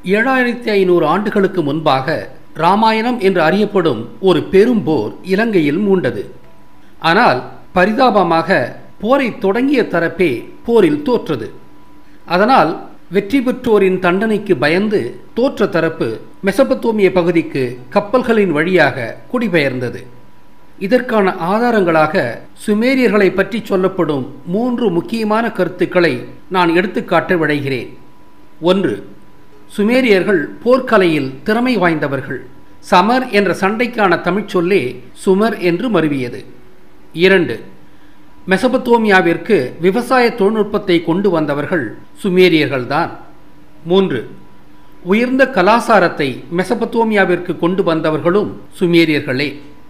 ஏழாயிரத்தி ஐநூறு ஆண்டுகளுக்கு முன்பாக ராமாயணம் என்று அறியப்படும் ஒரு பெரும் போர் இலங்கையில் மூண்டது ஆனால் பரிதாபமாக போரை தொடங்கிய தரப்பே போரில் தோற்றது அதனால் வெற்றி பெற்றோரின் தண்டனைக்கு பயந்து தோற்ற தரப்பு மெசபத்தோமிய பகுதிக்கு கப்பல்களின் வழியாக குடிபெயர்ந்தது இதற்கான ஆதாரங்களாக சுமேரியர்களை பற்றி சொல்லப்படும் மூன்று முக்கியமான கருத்துக்களை நான் எடுத்துக்காட்ட விளைகிறேன் ஒன்று சுமேரியர்கள் போர்க்கலையில் திறமை வாய்ந்தவர்கள் சமர் என்ற சண்டைக்கான தமிழ்ச்சொல்லே சுமர் என்று மருவியது இரண்டு மெசபத்தோமியாவிற்கு விவசாய தொழில்நுட்பத்தை கொண்டு வந்தவர்கள் சுமேரியர்கள்தான் மூன்று உயர்ந்த கலாசாரத்தை மெசபத்தோமியாவிற்கு கொண்டு வந்தவர்களும் சுமேரியர்களே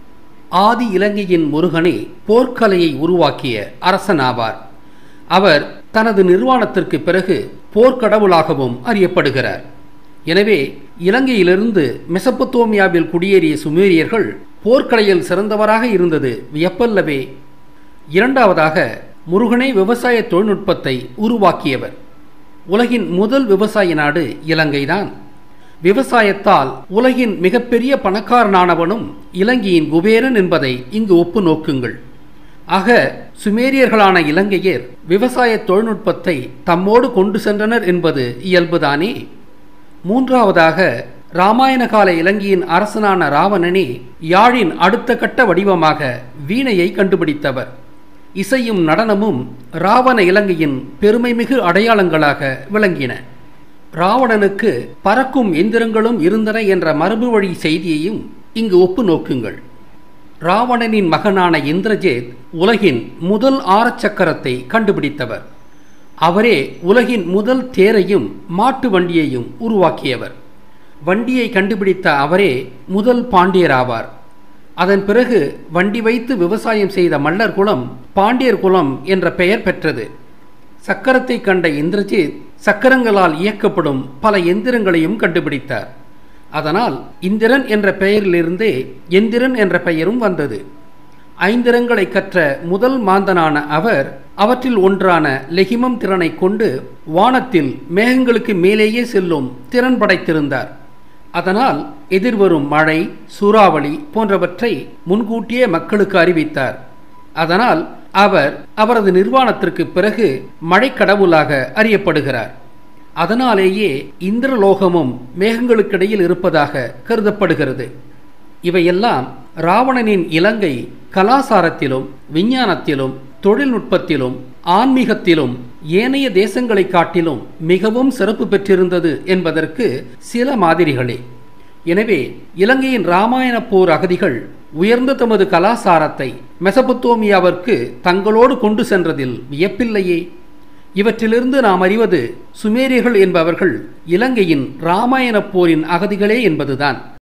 ஆதி இலங்கையின் முருகனே போர்க்கலையை உருவாக்கிய அரசனாவார் அவர் தனது நிர்வாணத்திற்கு பிறகு போர்க்கடவுளாகவும் அறியப்படுகிறார் எனவே இலங்கையிலிருந்து மெசப்பத்தோமியாவில் குடியேறிய சுமேரியர்கள் போர்க்கலையில் சிறந்தவராக இருந்தது வியப்பல்லவே இரண்டாவதாக முருகனே விவசாய தொழில்நுட்பத்தை உருவாக்கியவர் உலகின் முதல் விவசாய நாடு இலங்கைதான் விவசாயத்தால் உலகின் மிகப்பெரிய பணக்காரனானவனும் இலங்கையின் குபேரன் என்பதை இங்கு ஒப்பு நோக்குங்கள் ஆக சுமேரியர்களான இலங்கையர் விவசாய தொழில்நுட்பத்தை தம்மோடு கொண்டு சென்றனர் என்பது இயல்புதானே மூன்றாவதாக இராமாயண கால இலங்கையின் அரசனான ராவணனே யாழின் அடுத்த கட்ட வடிவமாக வீணையை கண்டுபிடித்தவர் இசையும் நடனமும் ராவண இலங்கையின் பெருமைமிகு அடையாளங்களாக விளங்கின ராவணனுக்கு பறக்கும் எந்திரங்களும் இருந்தன என்ற மரபு வழி செய்தியையும் இங்கு ஒப்பு நோக்குங்கள் ராவணனின் மகனான இந்திரஜேத் உலகின் முதல் ஆரச்சக்கரத்தை கண்டுபிடித்தவர் அவரே உலகின் முதல் தேரையும் மாட்டு வண்டியையும் உருவாக்கியவர் வண்டியை கண்டுபிடித்த அவரே முதல் பாண்டியராவார் அதன் பிறகு வண்டி வைத்து விவசாயம் செய்த மல்லர் குலம் பாண்டியர் குலம் என்ற பெயர் பெற்றது சக்கரத்தை கண்ட இந்திரஜித் சக்கரங்களால் இயக்கப்படும் பல எந்திரங்களையும் கண்டுபிடித்தார் அதனால் இந்திரன் என்ற பெயரிலிருந்தே எந்திரன் என்ற பெயரும் வந்தது ஐந்திரங்களை கற்ற முதல் மாந்தனான அவர் அவற்றில் ஒன்றான லெகிமம் திறனை கொண்டு வானத்தில் மேகங்களுக்கு மேலேயே செல்லும் திறன் படைத்திருந்தார் அதனால் எதிர்வரும் மழை சூறாவளி போன்றவற்றை முன்கூட்டியே மக்களுக்கு அறிவித்தார் அதனால் அவர் அவரது நிர்வாணத்திற்கு பிறகு மழைக்கடவுளாக அறியப்படுகிறார் அதனாலேயே இந்திரலோகமும் மேகங்களுக்கிடையில் இருப்பதாக கருதப்படுகிறது இவையெல்லாம் ராவணனின் இலங்கை கலாசாரத்திலும் விஞ்ஞானத்திலும் தொழில்நுட்பத்திலும் ஆன்மீகத்திலும் ஏனைய தேசங்களை காட்டிலும் மிகவும் சிறப்பு பெற்றிருந்தது என்பதற்கு சில மாதிரிகளே எனவே இலங்கையின் இராமாயண போர் அகதிகள் உயர்ந்த தமது கலாசாரத்தை மெசபத்தோமியாவிற்கு தங்களோடு கொண்டு சென்றதில் வியப்பில்லையே இவற்றிலிருந்து நாம் அறிவது சுமேரியர்கள் என்பவர்கள் இலங்கையின் இராமாயண போரின் அகதிகளே என்பதுதான்